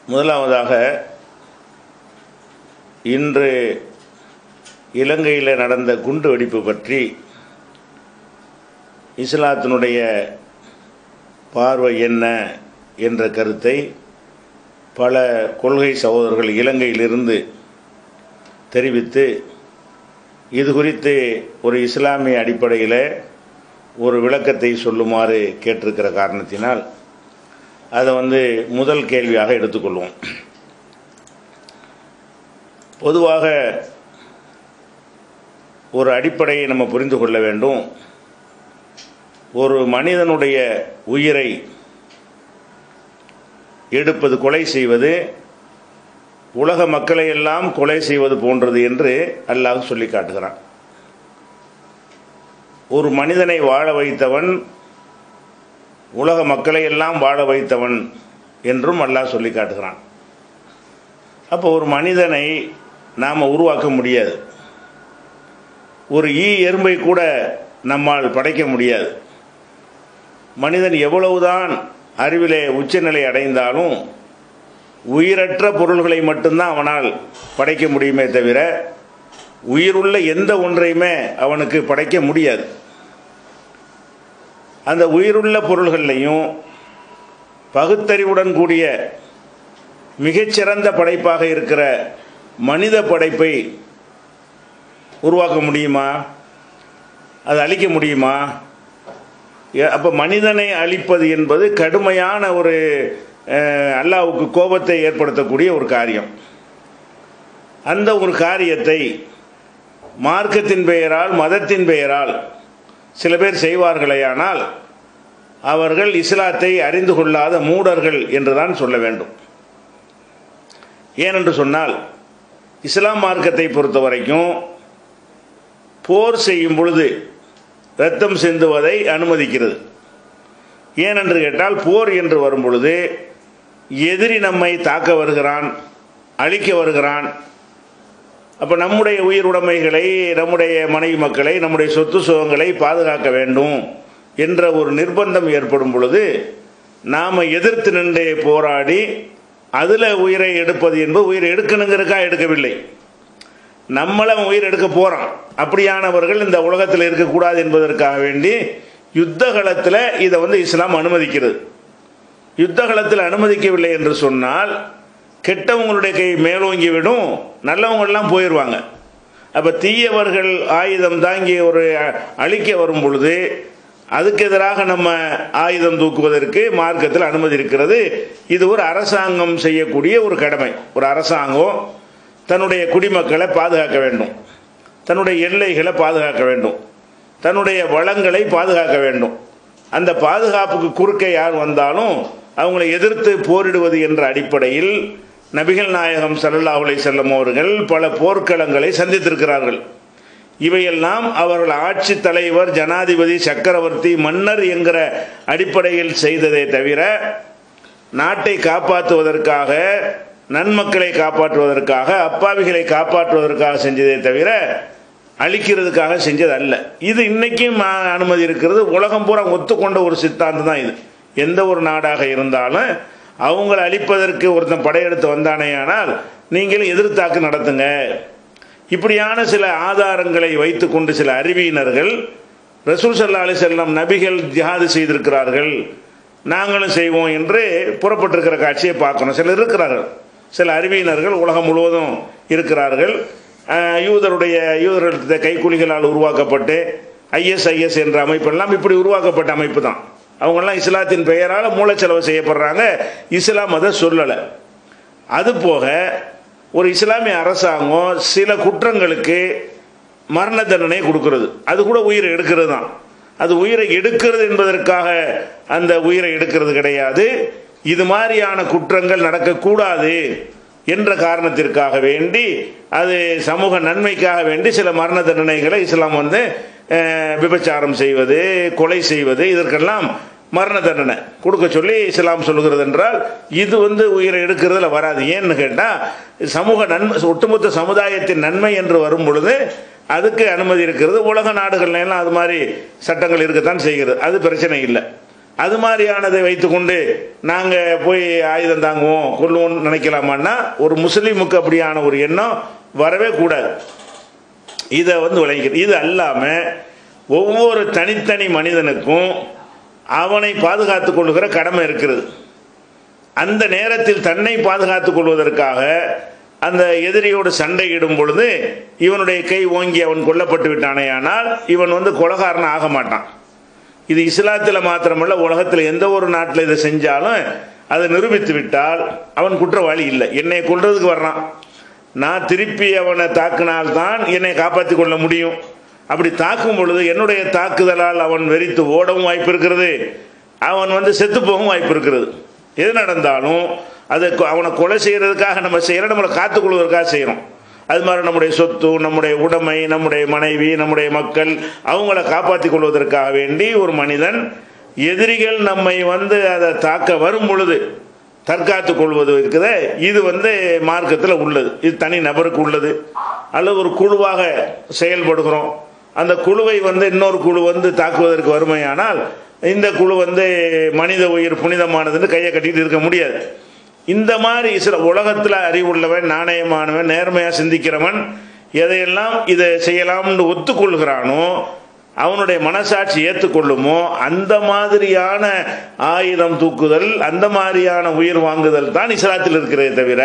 முதலாவதாக இன்று இலங்கையில் நடந்த குண்டு வெடிப்பு பற்றி இஸ்லாத்தினுடைய பார்வை என்ன என்ற கருத்தை பல கொள்கை சகோதரர்கள் இலங்கையிலிருந்து தெரிவித்து இது குறித்து ஒரு இஸ்லாமிய அடிப்படையில் ஒரு விளக்கத்தை சொல்லுமாறு கேட்டிருக்கிற காரணத்தினால் அதை வந்து முதல் கேள்வியாக எடுத்துக்கொள்வோம் பொதுவாக ஒரு அடிப்படையை நம்ம புரிந்து கொள்ள வேண்டும் ஒரு மனிதனுடைய உயிரை எடுப்பது கொலை செய்வது உலக மக்களை எல்லாம் கொலை செய்வது போன்றது என்று அல்லாஹ் சொல்லி காட்டுகிறான் ஒரு மனிதனை வாழ வைத்தவன் உலக மக்களை எல்லாம் வாழ வைத்தவன் என்றும் அல்லாஹ் சொல்லி காட்டுகிறான் அப்போ ஒரு மனிதனை நாம் உருவாக்க முடியாது ஒரு ஈ எறும்பை கூட நம்மால் படைக்க முடியாது மனிதன் எவ்வளவுதான் அறிவிலே உச்சநிலை அடைந்தாலும் உயிரற்ற பொருள்களை மட்டும்தான் அவனால் படைக்க முடியுமே தவிர உயிருள்ள எந்த ஒன்றையுமே அவனுக்கு படைக்க முடியாது அந்த உயிருள்ள பொருள்கள்லையும் பகுத்தறிவுடன் கூடிய மிகச்சிறந்த படைப்பாக இருக்கிற மனித படைப்பை உருவாக்க முடியுமா அது அழிக்க முடியுமா அப்போ மனிதனை அழிப்பது என்பது கடுமையான ஒரு அல்லாவுக்கு கோபத்தை ஏற்படுத்தக்கூடிய ஒரு காரியம் அந்த ஒரு காரியத்தை மார்க்கத்தின் பெயரால் மதத்தின் பெயரால் சில பேர் செய்வார்களேயானால் அவர்கள் இஸ்லாத்தை அறிந்து கொள்ளாத மூடர்கள் என்றுதான் சொல்ல வேண்டும் ஏனென்று சொன்னால் இஸ்லாம் மார்க்கத்தை பொறுத்த வரைக்கும் போர் செய்யும் பொழுது ரத்தம் சிந்துவதை அனுமதிக்கிறது ஏனென்று கேட்டால் போர் என்று வரும் பொழுது எதிரி நம்மை தாக்க வருகிறான் அழிக்க வருகிறான் அப்போ நம்முடைய உயிர் உடைமைகளை நம்முடைய மனைவி மக்களை நம்முடைய சொத்து சுகங்களை பாதுகாக்க வேண்டும் என்ற ஒரு நிர்பந்தம் ஏற்படும் பொழுது நாம் எதிர்த்து நின்று போராடி அதில் உயிரை எடுப்பது என்பது உயிரை எடுக்கணுங்கிறக்கா எடுக்கவில்லை நம்மளை உயிர் எடுக்க போகிறான் அப்படியானவர்கள் இந்த உலகத்தில் இருக்கக்கூடாது என்பதற்காக வேண்டி யுத்த காலத்தில் இதை வந்து இஸ்லாம் அனுமதிக்கிறது யுத்த காலத்தில் அனுமதிக்கவில்லை என்று சொன்னால் கெட்டவங்களுடைய கை மேலோங்கி விடும் நல்லவங்கள்லாம் போயிடுவாங்க அப்போ தீயவர்கள் ஆயுதம் தாங்கி ஒரு அழிக்க வரும் பொழுது அதுக்கு எதிராக நம்ம ஆயுதம் தூக்குவதற்கு மார்க்கத்தில் அனுமதி இருக்கிறது இது ஒரு அரசாங்கம் செய்யக்கூடிய ஒரு கடமை ஒரு அரசாங்கம் தன்னுடைய குடிமக்களை பாதுகாக்க வேண்டும் தன்னுடைய எல்லைகளை பாதுகாக்க வேண்டும் தன்னுடைய வளங்களை பாதுகாக்க வேண்டும் அந்த பாதுகாப்புக்கு குறுக்கே யார் வந்தாலும் அவங்களை எதிர்த்து போரிடுவது என்ற அடிப்படையில் நபிகள் நாயகம் சல்லல்லா அலை செல்லம் அவர்கள் பல போர்க்களங்களை சந்தித்திருக்கிறார்கள் இவையெல்லாம் அவர்கள் ஆட்சி தலைவர் ஜனாதிபதி சக்கரவர்த்தி மன்னர் என்கிற அடிப்படையில் செய்ததே தவிர நாட்டை காப்பாற்றுவதற்காக நன்மக்களை காப்பாற்றுவதற்காக அப்பாவிகளை காப்பாற்றுவதற்காக செஞ்சதே தவிர அழிக்கிறதுக்காக செஞ்சது அல்ல இது இன்னைக்கும் அனுமதி இருக்கிறது உலகம் பூரா ஒத்துக்கொண்ட ஒரு சித்தாந்தம் தான் இது எந்த ஒரு நாடாக இருந்தாலும் அவங்களை அழிப்பதற்கு ஒருத்தன் படையெடுத்து வந்தானேயானால் நீங்கள் எதிர்த்தாக்கு நடத்துங்க இப்படியான சில ஆதாரங்களை வைத்துக்கொண்டு சில அறிவியினர்கள் ரசூல் சல்லா அலி செல்லம் நபிகள் ஜிஹாது செய்திருக்கிறார்கள் நாங்களும் செய்வோம் என்று புறப்பட்டிருக்கிற காட்சியை பார்க்கணும் சிலர் இருக்கிறார்கள் சில அறிவியினர்கள் உலகம் முழுவதும் இருக்கிறார்கள் யூதருடைய யூதர்களுடைய கைக்கூலிகளால் உருவாக்கப்பட்டு ஐஎஸ்ஐஎஸ் என்ற அமைப்பெல்லாம் இப்படி உருவாக்கப்பட்ட அமைப்பு தான் அவங்கெல்லாம் இஸ்லாத்தின் பெயரால் மூலச்செலவு செய்யப்படுறாங்க இஸ்லாம் அதை சொல்லலை அது போக ஒரு இஸ்லாமிய அரசாங்கம் சில குற்றங்களுக்கு மரண தண்டனை கொடுக்கறது அது கூட உயிரை எடுக்கிறது தான் அது உயிரை எடுக்கிறது என்பதற்காக அந்த உயிரை எடுக்கிறது கிடையாது இது மாதிரியான குற்றங்கள் நடக்கக்கூடாது என்ற காரணத்திற்காக வேண்டி அது சமூக நன்மைக்காக வேண்டி சில மரண தண்டனைகளை இஸ்லாம் வந்து விபச்சாரம் செய்வது கொலை செய்வது இதற்கெல்லாம் மரண தண்டனை கொடுக்க சொல்லி இஸ்லாம் சொல்லுகிறது என்றால் இது வந்து உயிரை எடுக்கிறதுல வராது ஏன்னு கேட்டால் சமூக நன்மை ஒட்டுமொத்த சமுதாயத்தின் நன்மை என்று வரும் பொழுது அதுக்கு அனுமதி இருக்கிறது உலக நாடுகள்ல எல்லாம் அது மாதிரி சட்டங்கள் இருக்கத்தான் செய்கிறது அது பிரச்சனை இல்லை அது மாதிரியானதை வைத்துக்கொண்டு நாங்கள் போய் ஆயுதம் தாங்குவோம் கொள்ளுவோம்னு நினைக்கலாமான்னா ஒரு முஸ்லீமுக்கு அப்படியான ஒரு எண்ணம் வரவே கூடாது இதை வந்து விளங்கிக்கிறது இது அல்லாமல் ஒவ்வொரு தனித்தனி மனிதனுக்கும் அவனை பாதுகாத்துக் கொள்கிற கடமை இருக்கிறது அந்த நேரத்தில் தன்னை பாதுகாத்துக் கொள்வதற்காக அந்த எதிரியோடு சண்டையிடும் பொழுது இவனுடைய கை ஓங்கி அவன் கொல்லப்பட்டு விட்டானே ஆனால் இவன் வந்து கொலகாரன் ஆக மாட்டான் இது இஸ்லாத்தில் மாத்திரமல்ல உலகத்தில் எந்த ஒரு நாட்டில் இதை செஞ்சாலும் அதை நிரூபித்து விட்டால் அவன் குற்றவாளி இல்லை என்னை கொள்றதுக்கு வர்றான் நான் திருப்பி அவனை தாக்கினால்தான் என்னை காப்பாற்றிக் கொள்ள முடியும் அப்படி தாக்கும் பொழுது என்னுடைய தாக்குதலால் அவன் வெறித்து ஓடவும் வாய்ப்பு இருக்கிறது அவன் வந்து செத்து போகவும் வாய்ப்பு இருக்கிறது எது நடந்தாலும் அதை கொ- அவனை கொலை செய்யறதுக்காக நம்ம செய்யற நம்மளை காத்துக்கொள்வதற்காக செய்யறோம் அது மாதிரி நம்முடைய சொத்து நம்முடைய உடைமை நம்முடைய மனைவி நம்முடைய மக்கள் அவங்கள காப்பாற்றிக் கொள்வதற்காக வேண்டி ஒரு மனிதன் எதிரிகள் நம்மை வந்து அதை தாக்க வரும் பொழுது தற்காத்துக் கொள்வது இருக்குதே இது வந்து மார்க்கத்தில் உள்ளது இது தனி நபருக்கு உள்ளது அல்லது ஒரு குழுவாக செயல்படுகிறோம் அந்த குழுவை வந்து இன்னொரு குழு வந்து தாக்குவதற்கு வறுமையானால் இந்த குழு வந்து மனித உயிர் புனிதமானதுன்னு கையை கட்டிட்டு இருக்க முடியாது இந்த மாதிரி சில உலகத்தில் அறிவுள்ளவன் நாணயமானவன் நேர்மையாக சிந்திக்கிறவன் எதையெல்லாம் இதை செய்யலாம்னு ஒத்துக்கொள்கிறானோ அவனுடைய மனசாட்சி ஏற்றுக்கொள்ளுமோ அந்த மாதிரியான ஆயுதம் தூக்குதல் அந்த மாதிரியான உயிர் வாங்குதல் தான் இஸ்லாத்தில் இருக்கிறதே தவிர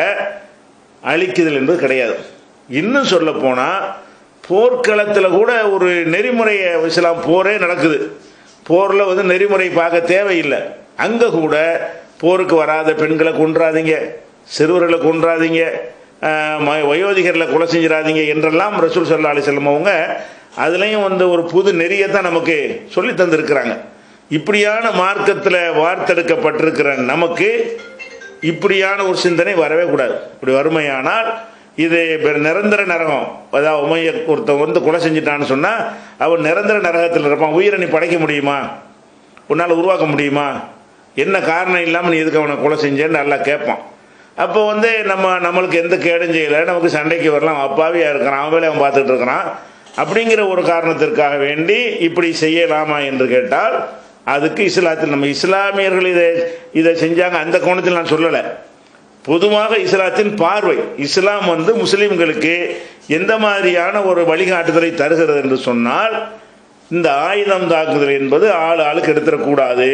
அழிக்குதல் என்பது கிடையாது இன்னும் சொல்ல போனால் போர்க்களத்தில் கூட ஒரு நெறிமுறையை இஸ்லாம் போரே நடக்குது போரில் வந்து நெறிமுறை பார்க்க தேவையில்லை அங்கே கூட போருக்கு வராத பெண்களை கொன்றாதீங்க சிறுவர்களை கொன்றாதீங்க ஆஹ், ம- வயோதிகர்களை கொலை செஞ்சிடாதீங்க என்றெல்லாம் ரசூல் சல்லா அலிசல்லம் அவங்க அதுலேயும் வந்து ஒரு புது நெறியை தான் நமக்கு சொல்லி தந்திருக்கிறாங்க இப்படியான மார்க்கத்தில் வார்த்தெடுக்கப்பட்டிருக்கிற நமக்கு இப்படியான ஒரு சிந்தனை வரவே கூடாது இப்படி வறுமையானால் இது பெரு- நிரந்தர நரகம் அதாவது உமைய ஒருத்தன் வந்து கொலை செஞ்சிட்டான்னு சொன்னால் அவன் நிரந்தர நரகத்தில் இருப்பான் உயிரை நீ படைக்க முடியுமா உன்னால் உருவாக்க முடியுமா என்ன காரணம் இல்லாமல் நீ எதுக்கு அவனை கொலை செஞ்சேன்னு நல்லா கேட்பான் அப்போ வந்து நம்ம நம்மளுக்கு எந்த கேடும் செய்யலை நமக்கு சண்டைக்கு வரலாம் அப்பாவியாக இருக்கிறான் அவன் வேலையை அவன் பார்த்துட்டு இருக்கிறான் அப்படிங்கிற ஒரு காரணத்திற்காக வேண்டி இப்படி செய்யலாமா என்று கேட்டால் அதுக்கு இஸ்லாத்தில் நம்ம இஸ்லாமியர்கள் இதை இதை செஞ்சாங்க அந்த கோணத்தில் நான் சொல்லலை பொதுவாக இஸ்லாத்தின் பார்வை இஸ்லாம் வந்து முஸ்லிம்களுக்கு எந்த மாதிரியான ஒரு வழிகாட்டுதலை தருகிறது என்று சொன்னால் இந்த ஆயுதம் தாக்குதல் என்பது ஆள் ஆளுக்கு எடுத்துடக்கூடாது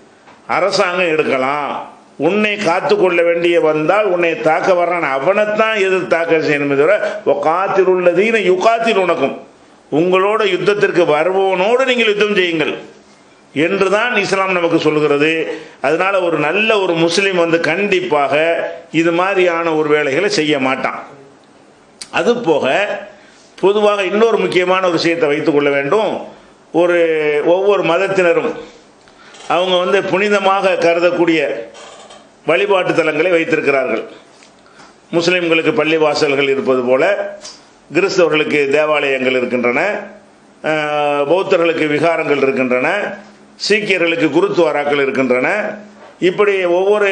அரசாங்கம் எடுக்கலாம் உன்னை காத்து கொள்ள வேண்டிய வந்தால் உன்னை தாக்க வர்றான் அவனைத்தான் எதிர் தாக்க செய்யணுமே தவிர காத்தில் உள்ளதீன யுகாத்தில் உனக்கும் உங்களோட யுத்தத்திற்கு வருபவனோடு நீங்கள் யுத்தம் செய்யுங்கள் என்றுதான் இஸ்லாம் நமக்கு சொல்கிறது அதனால ஒரு நல்ல ஒரு முஸ்லீம் வந்து கண்டிப்பாக இது மாதிரியான ஒரு வேலைகளை செய்ய மாட்டான் அது போக பொதுவாக இன்னொரு முக்கியமான ஒரு விஷயத்தை வைத்துக்கொள்ள வேண்டும் ஒரு ஒவ்வொரு மதத்தினரும் அவங்க வந்து புனிதமாக கருதக்கூடிய வழிபாட்டு தலங்களை வைத்திருக்கிறார்கள் முஸ்லிம்களுக்கு பள்ளிவாசல்கள் இருப்பது போல கிறிஸ்தவர்களுக்கு தேவாலயங்கள் இருக்கின்றன அஹ், பௌத்தர்களுக்கு விகாரங்கள் இருக்கின்றன சீக்கியர்களுக்கு குருத்வாராக்கள் இருக்கின்றன இப்படி ஒவ்வொரு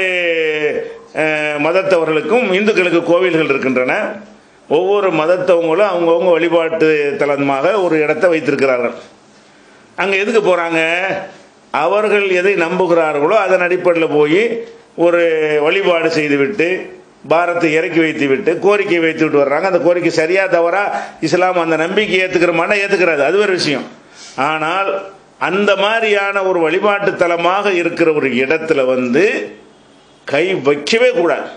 அஹ், மதத்தவர்களுக்கும் இந்துக்களுக்கு கோவில்கள் இருக்கின்றன ஒவ்வொரு மதத்தவங்களும் அவங்கவுங்க வழிபாட்டு தலமாக ஒரு இடத்தை வைத்திருக்கிறார்கள் அங்கே எதுக்கு போகிறாங்க அவர்கள் எதை நம்புகிறார்களோ அதன் அடிப்படையில் போய் ஒரு வழிபாடு செய்துவிட்டு பாரத்தை இறக்கி வைத்து விட்டு கோரிக்கை வைத்து விட்டு வர்றாங்க அந்த கோரிக்கை சரியா தவறா இஸ்லாம் அந்த நம்பிக்கை ஏற்றுக்கிறமான ஏற்றுக்கிறாது அது ஒரு விஷயம் ஆனால் அந்த மாதிரியான ஒரு வழிபாட்டு தலமாக இருக்கிற ஒரு இடத்துல வந்து கை வைக்கவே கூடாது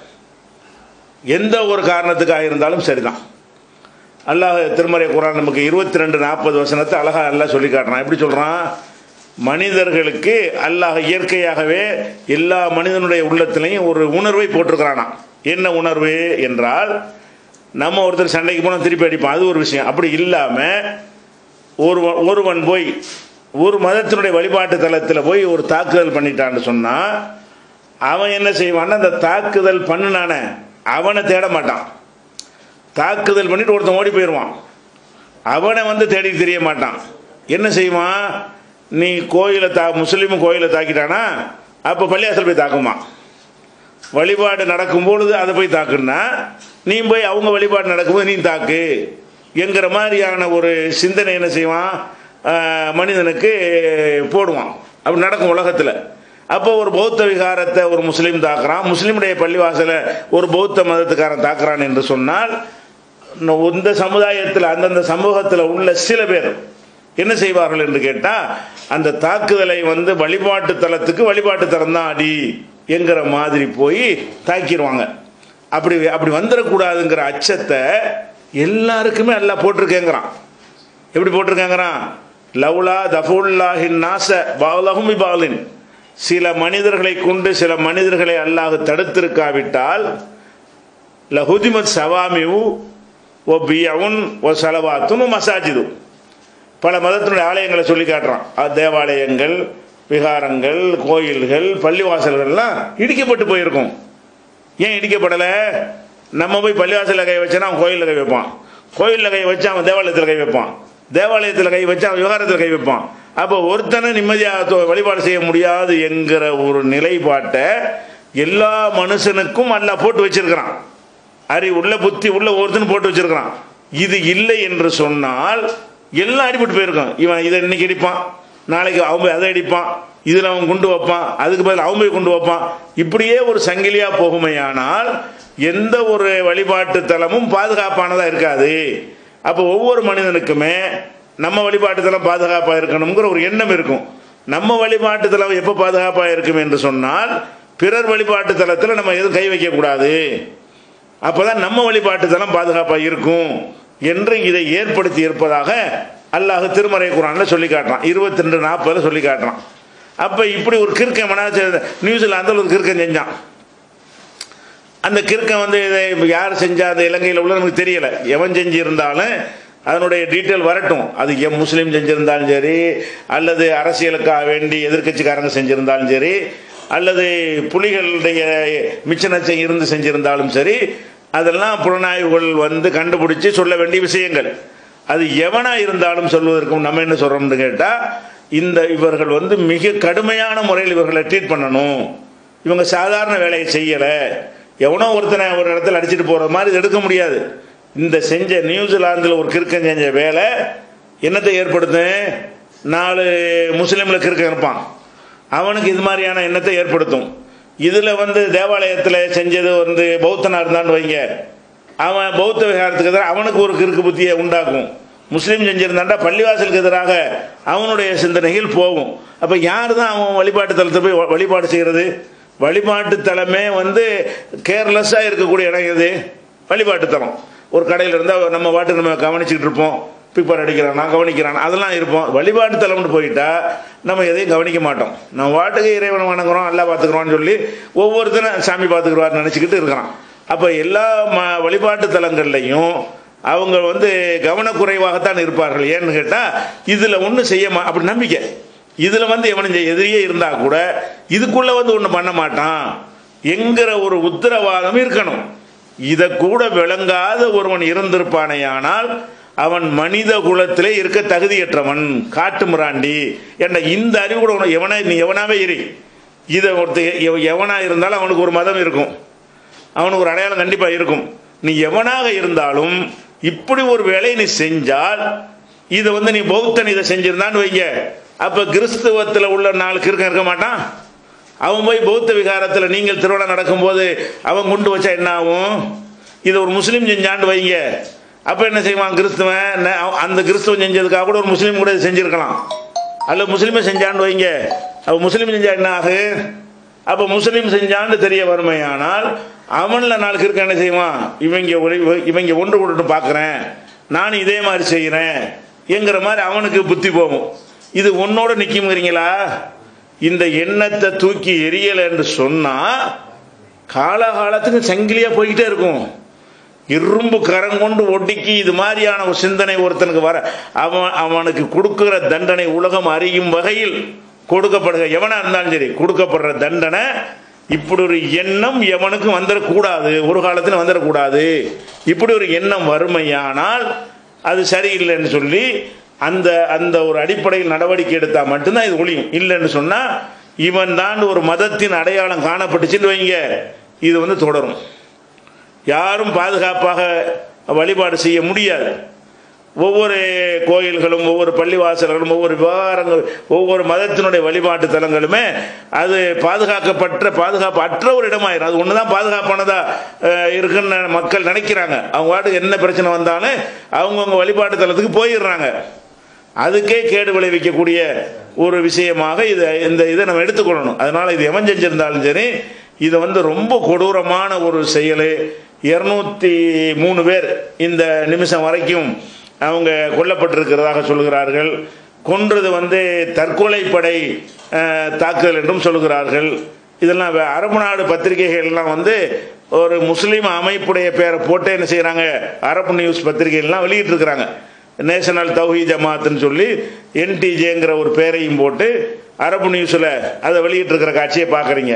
எந்த ஒரு காரணத்துக்காக இருந்தாலும் சரிதான் அல்லாஹ் திருமறை குரான் நமக்கு இருபத்தி ரெண்டு நாற்பது வசனத்தை அழகா அல்லாஹ் சொல்லி காட்டுறான் எப்படி சொல்றான் மனிதர்களுக்கு அல்லாஹ் இயற்கையாகவே எல்லா மனிதனுடைய உள்ளத்திலையும் ஒரு உணர்வை போட்டிருக்கிறானா என்ன உணர்வு என்றால் நம்ம ஒருத்தர் சண்டைக்கு போனால் திருப்பி அடிப்பான் அது ஒரு விஷயம் அப்படி இல்லாமல் ஒருவன் ஒருவன் போய் ஒரு மதத்தினுடைய வழிபாட்டு தலத்தில் போய் ஒரு தாக்குதல் பண்ணிட்டான்னு சொன்னால் அவன் என்ன செய்வான்னா அந்த தாக்குதல் பண்ணுனானே அவனை தேட மாட்டான் தாக்குதல் பண்ணிட்டு ஒருத்தன் ஓடி போயிடுவான் அவனை வந்து தேடி தெரிய மாட்டான் என்ன செய்வான் நீ கோயிலை தா முஸ்லீமும் கோயிலை தாக்கிட்டானா அப்போ பள்ளியாசல் போய் தாக்குமா வழிபாடு நடக்கும்பொழுது அதை போய் தாக்குன்னா நீ போய் அவங்க வழிபாடு நடக்கும்போது நீ தாக்கு என்கிற மாதிரியான ஒரு சிந்தனை என்ன செய்வான் ஆஹ், மனிதனுக்கு போடுவான் அப்படி நடக்கும் உலகத்தில் அப்போ ஒரு பௌத்த விகாரத்தை ஒரு முஸ்லீம் தாக்குறான் முஸ்லீமுடைய பள்ளிவாசலை ஒரு பௌத்த மதத்துக்காரன் தாக்குறான் என்று சொன்னால் இந்த சமுதாயத்தில் அந்தந்த சமூகத்தில் உள்ள சில பேர் என்ன செய்வார்கள் என்று கேட்டால் அந்த தாக்குதலை வந்து வழிபாட்டு தலத்துக்கு வழிபாட்டு தலம் தான் அடி என்கிற மாதிரி போய் தாக்கிடுவாங்க அப்படி அப்படி வந்துடக்கூடாதுங்கிற அச்சத்தை எல்லாருக்குமே எல்லாம் போட்டிருக்கேங்கிறான் எப்படி போட்டிருக்காங்கிறான் லவ்லா தஃபுல்லாஹின் நாச பாலகும் பாலின் சில மனிதர்களை கொண்டு சில மனிதர்களை அல்லாஹ் தடுத்திருக்காவிட்டால் லஹுதிமத் சவாமிவு ஓ பியவுன் ஓ சலவாத்தும் மசாஜிது பல மதத்தினுடைய ஆலயங்களை சொல்லி காட்டுறான் தேவாலயங்கள் விகாரங்கள் கோயில்கள் பள்ளிவாசல்கள்லாம் இடிக்கப்பட்டு போயிருக்கும் ஏன் இடிக்கப்படலை நம்ம போய் பள்ளிவாசலில் கை வச்சா அவன் கோயிலில் கை வைப்பான் கோயிலில் கை வச்சா அவன் தேவாலயத்தில் கை வைப்பான் தேவாலயத்தில் கை வச்சா அவன் விவகாரத்தில் கை வைப்பான் அப்போ ஒருத்தனை நிம்மதியாக வழிபாடு செய்ய முடியாது என்கிற ஒரு நிலைப்பாட்டை எல்லா மனுஷனுக்கும் அல்ல போட்டு வச்சிருக்கிறான் அறி உள்ள புத்தி உள்ள ஒருத்தன் போட்டு வச்சிருக்கிறான் இது இல்லை என்று சொன்னால் எல்லாம் அடிபட்டு போயிருக்கும் இவன் இதை இன்னைக்கு அடிப்பான் நாளைக்கு அவன் போய் அதை அடிப்பான் இதில் அவன் கொண்டு வைப்பான் அதுக்கு பதில் அவன் போய் கொண்டு வைப்பான் இப்படியே ஒரு சங்கிலியா போகுமையானால் எந்த ஒரு வழிபாட்டு தலமும் பாதுகாப்பானதாக இருக்காது அப்போ ஒவ்வொரு மனிதனுக்குமே நம்ம வழிபாட்டு தலம் பாதுகாப்பாக இருக்கணுங்கிற ஒரு எண்ணம் இருக்கும் நம்ம வழிபாட்டு தலம் எப்போ பாதுகாப்பாக இருக்கும் என்று சொன்னால் பிறர் வழிபாட்டு தலத்தில் நம்ம எதுவும் கை வைக்கக்கூடாது அப்போதான் நம்ம வழிபாட்டு தலம் பாதுகாப்பாக இருக்கும் என்று இதை ஏற்படுத்தி இருப்பதாக அல்லாஹ் திருமறை குரானில் சொல்லி காட்டுறான் இருபத்தி ரெண்டு நாற்பதில் சொல்லி காட்டுறான் அப்போ இப்படி ஒரு கிறுக்கன் நியூசிலாந்தில் ஒரு கிறுக்கன் செஞ்சான் அந்த கிறுக்கன் வந்து இதை யார் செஞ்சா அந்த இலங்கையில் உள்ள நமக்கு தெரியல எவன் செஞ்சிருந்தாலும் அதனுடைய டீட்டெயில் வரட்டும் அது எம் முஸ்லீம் செஞ்சிருந்தாலும் சரி அல்லது அரசியலுக்காக வேண்டி எதிர்கட்சிக்காரங்க செஞ்சிருந்தாலும் சரி அல்லது புலிகளுடைய மிச்சனச்சை இருந்து செஞ்சிருந்தாலும் சரி அதெல்லாம் புலனாய்வுகள் வந்து கண்டுபிடிச்சு சொல்ல வேண்டிய விஷயங்கள் அது எவனா இருந்தாலும் சொல்வதற்கும் நம்ம என்ன சொல்றோம்னு கேட்டால் இந்த இவர்கள் வந்து மிக கடுமையான முறையில் இவர்களை ட்ரீட் பண்ணணும் இவங்க சாதாரண வேலையை செய்யலை எவனோ ஒருத்தனை ஒரு இடத்துல அடிச்சுட்டு போகிற மாதிரி இது எடுக்க முடியாது இந்த செஞ்ச நியூசிலாந்தில் ஒரு கிறுக்கன் செஞ்ச வேலை என்னத்தை ஏற்படுத்தும் நாலு முஸ்லீமில் கிறுக்கன் இருப்பான் அவனுக்கு இது மாதிரியான எண்ணத்தை ஏற்படுத்தும் இதில் வந்து தேவாலயத்தில் செஞ்சது வந்து பௌத்தனாக இருந்தான்னு வைங்க அவன் பௌத்த விகாரத்துக்கு எதிராக அவனுக்கு ஒரு கிறுக்கு புத்தியை உண்டாக்கும் முஸ்லீம் செஞ்சிருந்தாண்டா பள்ளிவாசலுக்கு எதிராக அவனுடைய சிந்தனைகள் போகும் அப்போ யார் தான் அவன் வழிபாட்டு தலத்தை போய் வழிபாடு செய்கிறது வழிபாட்டு தலமே வந்து கேர்லெஸ்ஸாக இருக்கக்கூடிய இடம் எது வழிபாட்டு தலம் ஒரு கடையில் இருந்தால் நம்ம வாட்டு நம்ம கவனிச்சுக்கிட்டு இருப்போம் பிப்பர் அடிக்கிறானா கவனிக்கிறான் அதெல்லாம் இருப்போம் வழிபாட்டு தலம்னு போயிட்டா நம்ம எதையும் கவனிக்க மாட்டோம் நம்ம வாட்டுக்கு இறைவனை வணங்குறோம் நல்லா பார்த்துக்குறோம்னு சொல்லி ஒவ்வொருத்தரும் சாமி பார்த்துக்குருவார் நினச்சிக்கிட்டு இருக்கிறான் அப்போ எல்லா ம வழிபாட்டு தலங்கள்லையும் அவங்க வந்து கவனக்குறைவாகத்தான் இருப்பார்கள் ஏன்னு கேட்டால் இதில் ஒன்றும் செய்ய மா அப்படி நம்பிக்கை இதில் வந்து எவனும் எதிரியே இருந்தால் கூட இதுக்குள்ளே வந்து ஒன்றும் பண்ண மாட்டான் என்கிற ஒரு உத்தரவாதம் இருக்கணும் இதை கூட விளங்காத ஒருவன் இருந்திருப்பானேயானால் அவன் மனித குலத்திலே இருக்க தகுதியற்றவன் காட்டு மிராண்டி என்ற இந்த அறிவு கூட உனக்கு எவனா நீ எவனாவே இரு இதை ஒருத்த எவனா இருந்தாலும் அவனுக்கு ஒரு மதம் இருக்கும் அவனுக்கு ஒரு அடையாளம் கண்டிப்பாக இருக்கும் நீ எவனாக இருந்தாலும் இப்படி ஒரு வேலையை நீ செஞ்சால் இதை வந்து நீ பௌத்தன் இதை செஞ்சிருந்தான்னு வைங்க அப்போ கிறிஸ்துவத்தில் உள்ள நாலு கிறுக்கம் இருக்க மாட்டான் அவன் போய் பௌத்த விகாரத்தில் நீங்கள் திருவிழா நடக்கும்போது அவன் கொண்டு வச்சா என்ன ஆகும் இதை ஒரு முஸ்லீம் செஞ்சான்னு வைங்க அப்போ என்ன செய்வான் கிறிஸ்துவன் அந்த கிறிஸ்துவன் செஞ்சதுக்காக கூட ஒரு முஸ்லீம் கூட செஞ்சுருக்கலாம் அல்ல முஸ்லீமை செஞ்சான்னு வைங்க அப்போ முஸ்லீம் செஞ்சா என்ன ஆகு அப்போ முஸ்லீம் செஞ்சான்னு தெரிய வறுமையானால் அவனில் நாலு கிறுக்க என்ன செய்வான் இவங்க இவங்க ஒன்று கொண்டு பார்க்குறேன் நானும் இதே மாதிரி செய்கிறேன் என்கிற மாதிரி அவனுக்கு புத்தி போகும் இது உன்னோட நிற்குங்கிறீங்களா இந்த எண்ணத்தை தூக்கி எரியலை என்று சொன்னால் காலகாலத்துக்கு சங்கிலியாக போய்கிட்டே இருக்கும் இரும்பு கரம் கொண்டு ஒட்டிக்கி இது மாதிரியான ஒரு சிந்தனை ஒருத்தனுக்கு வர அவன் அவனுக்கு கொடுக்குற தண்டனை உலகம் அறியும் வகையில் கொடுக்கப்படுகிற எவனா இருந்தாலும் சரி கொடுக்கப்படுற தண்டனை இப்படி ஒரு எண்ணம் எவனுக்கும் வந்துடக்கூடாது ஒரு காலத்தில் வந்துடக்கூடாது இப்படி ஒரு எண்ணம் வறுமையானால் அது சரியில்லைன்னு சொல்லி அந்த அந்த ஒரு அடிப்படையில் நடவடிக்கை எடுத்தால் மட்டும்தான் இது ஒழியும் இல்லைன்னு சொன்னால் இவன் தான் ஒரு மதத்தின் அடையாளம் காணப்பட்டுச்சுன்னு வைங்க இது வந்து தொடரும் யாரும் பாதுகாப்பாக வழிபாடு செய்ய முடியாது ஒவ்வொரு கோயில்களும் ஒவ்வொரு பள்ளிவாசல்களும் ஒவ்வொரு விவகாரங்கள் ஒவ்வொரு மதத்தினுடைய வழிபாட்டு தலங்களுமே அது பாதுகாக்கப்பட்ட பாதுகாப்பு அற்ற ஒரு இடமாயிரும் அது ஒன்று தான் பாதுகாப்பானதா அஹ், இருக்குன்னு மக்கள் நினைக்கிறாங்க அவங்க வாட்டுக்கு என்ன பிரச்சனை வந்தாலும் அவங்கவுங்க வழிபாட்டு தலத்துக்கு போயிடுறாங்க அதுக்கே கேடு விளைவிக்கக்கூடிய ஒரு விஷயமாக இதை இந்த இதை நம்ம எடுத்துக்கொள்ளணும் அதனால இது எவன் செஞ்சிருந்தாலும் சரி இது வந்து ரொம்ப கொடூரமான ஒரு செயல் இருநூத்தி மூணு பேர் இந்த நிமிஷம் வரைக்கும் அவங்க கொல்லப்பட்டிருக்கிறதாக சொல்கிறார்கள் கொன்றது வந்து தற்கொலைப்படை அஹ், தாக்குதல் என்றும் சொல்கிறார்கள் இதெல்லாம் வே- அரபு நாடு பத்திரிகைகள் எல்லாம் வந்து ஒரு முஸ்லீம் அமைப்புடைய பேரை போட்டு என்ன செய்கிறாங்க அரபு நியூஸ் பத்திரிகைகள்லாம் வெளியிட்டு இருக்கிறாங்க நேஷனல் தௌஹி ஜமாத்துன்னு சொல்லி என்டிஜேங்கிற ஒரு பேரையும் போட்டு அரபு நியூஸில் அதை வெளியிட்டு இருக்கிற காட்சியை பார்க்குறீங்க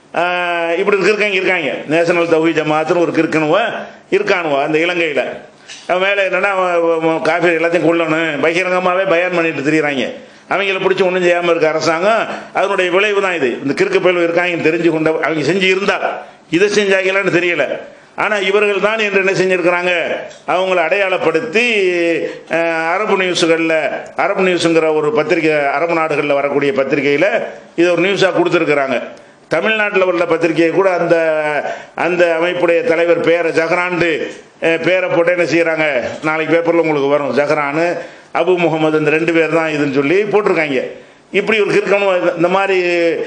இப்படி இருக்காங்க இருக்காங்க நேஷனல் தௌஹி ஜமாத்துன்னு ஒரு கிறுக்கணுவ இருக்கானுவா அந்த இலங்கையில் மேலே என்னன்னா காஃபி எல்லாத்தையும் கொள்ளணும் பகிரங்கமாகவே பயன் பண்ணிட்டு திரியிறாங்க அவங்கள பிடிச்சி ஒன்றும் செய்யாமல் இருக்க அரசாங்கம் அதனுடைய விளைவு தான் இது இந்த கிறுக்கு பயிலும் இருக்காங்கன்னு தெரிஞ்சு கொண்ட அவங்க செஞ்சு இருந்தா இதை செஞ்சாங்களான்னு தெரியல ஆனால் இவர்கள் தான் என்று என்ன செஞ்சிருக்கிறாங்க அவங்கள அடையாளப்படுத்தி அஹ், அரபு நியூஸுகளில் அரபு நியூஸுங்கிற ஒரு பத்திரிகை அரபு நாடுகளில் வரக்கூடிய பத்திரிகையில் இது ஒரு நியூஸாக கொடுத்துருக்குறாங்க தமிழ்நாட்டில் உள்ள பத்திரிகையை கூட அந்த அந்த அமைப்புடைய தலைவர் பேரை ஜஹரான்டு அஹ், பேரை போட்டு என்ன செய்கிறாங்க நாளைக்கு பேப்பரில் உங்களுக்கு வரும் ஜஹரானு அபு முகமது இந்த ரெண்டு பேர் தான் இதுன்னு சொல்லி போட்டிருக்காங்க இப்படி ஒரு இருக்கணும் இந்த மாதிரி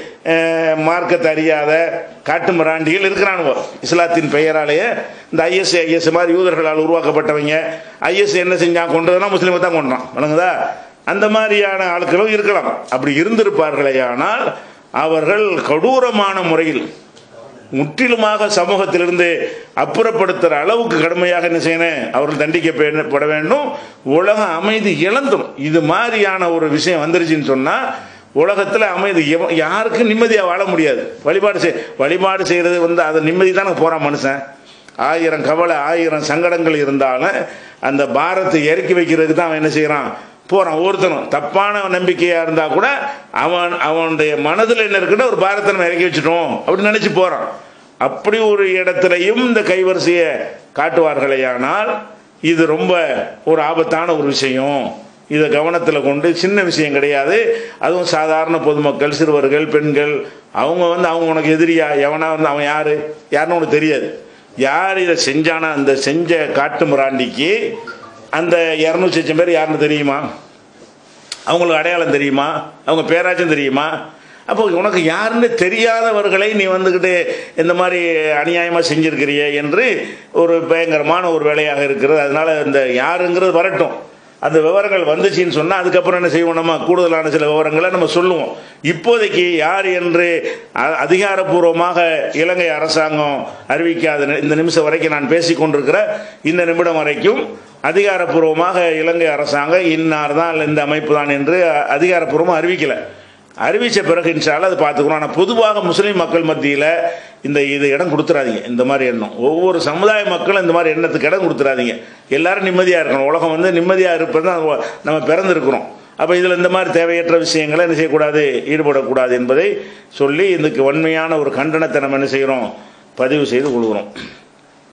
அஹ், மார்க்கத்தை அறியாத காட்டு மிராண்டிகள் இருக்கிறானுவோ இஸ்லாத்தின் பெயராலேயே இந்த ஐஎஸ் ஐஎஸ் மாதிரி யூதர்களால் உருவாக்கப்பட்டவங்க ஐஎஸ் என்ன செஞ்சான் கொண்டதுன்னா முஸ்லீமை தான் கொண்டான் வணங்குதா அந்த மாதிரியான ஆட்களும் இருக்கலாம் அப்படி இருந்திருப்பார்களே ஆனால் அவர்கள் கொடூரமான முறையில் முற்றிலுமாக சமூகத்திலிருந்து அப்புறப்படுத்துகிற அளவுக்கு கடுமையாக என்ன செய்யணும் அவர்கள் தண்டிக்கப்பட வேண்டும் உலக அமைதி இழந்துடும் இது மாதிரியான ஒரு விஷயம் வந்துருச்சுன்னு சொன்னால் உலகத்தில் அமைதி எவ- யாருக்கும் நிம்மதியாக வாழ முடியாது வழிபாடு செய் வழிபாடு செய்கிறது வந்து அதை நிம்மதி தானே போகிறான் மனுஷன் ஆயிரம் கவலை ஆயிரம் சங்கடங்கள் இருந்தாலும் அந்த பாரத்தை இறக்கி வைக்கிறதுக்கு தான் அவன் என்ன செய்கிறான் போகிறான் ஒருத்தனும் தப்பான நம்பிக்கையாக இருந்தால் கூட அவன் அவனுடைய மனதில் என்ன இருக்குன்னு ஒரு பாரத்தை நம்ம இறக்கி வச்சுட்டோம் அப்படின்னு நினச்சி போகிறான் அப்படி ஒரு இடத்துலையும் இந்த கைவரிசையை காட்டுவார்களேயானால் இது ரொம்ப ஒரு ஆபத்தான ஒரு விஷயம் இதை கவனத்தில் கொண்டு சின்ன விஷயம் கிடையாது அதுவும் சாதாரண பொதுமக்கள் சிறுவர்கள் பெண்கள் அவங்க வந்து அவங்க உனக்கு எதிரியா எவனா வந்து அவன் யாரு யாருன்னு உனக்கு தெரியாது யார் இதை செஞ்சானா அந்த செஞ்ச காட்டு மிராண்டிக்கு அந்த இரநூத்தி லட்சம் பேர் யாருன்னு தெரியுமா அவங்களுக்கு அடையாளம் தெரியுமா அவங்க பேராச்சும் தெரியுமா அப்போ உனக்கு யாருன்னு தெரியாதவர்களை நீ வந்துக்கிட்டு இந்த மாதிரி அநியாயமாக செஞ்சிருக்கிறிய என்று ஒரு பயங்கரமான ஒரு வேலையாக இருக்கிறது அதனால இந்த யாருங்கிறது வரட்டும் அந்த விவரங்கள் வந்துச்சுன்னு சொன்னால் அதுக்கப்புறம் என்ன செய்வோம் நம்ம கூடுதலான சில விவரங்களை நம்ம சொல்லுவோம் இப்போதைக்கு யார் என்று அ- அதிகாரப்பூர்வமாக இலங்கை அரசாங்கம் அறிவிக்காத நி- இந்த நிமிஷம் வரைக்கும் நான் பேசிக் கொண்டிருக்கிற இந்த நிமிடம் வரைக்கும் அதிகாரப்பூர்வமாக இலங்கை அரசாங்கம் இன்னார் தான் இந்த அமைப்பு தான் என்று அ- அதிகாரப்பூர்வமாக அறிவிக்கலை அறிவித்த பிறகு இன்ஷால்ல அதை பார்த்துக்கிறோம் ஆனால் பொதுவாக முஸ்லீம் மக்கள் மத்தியில் இந்த இது இடம் கொடுத்துறாதீங்க இந்த மாதிரி எண்ணம் ஒவ்வொரு சமுதாய மக்களும் இந்த மாதிரி எண்ணத்துக்கு இடம் கொடுத்துறாதீங்க எல்லாரும் நிம்மதியாக இருக்கணும் உலகம் வந்து நிம்மதியாக இருப்பது தான் நம்ம பிறந்திருக்கிறோம் அப்போ இதில் இந்த மாதிரி தேவையற்ற விஷயங்களை என்ன செய்யக்கூடாது ஈடுபடக்கூடாது என்பதை சொல்லி இதுக்கு வன்மையான ஒரு கண்டனத்தை நம்ம என்ன செய்கிறோம் பதிவு செய்து கொள்கிறோம்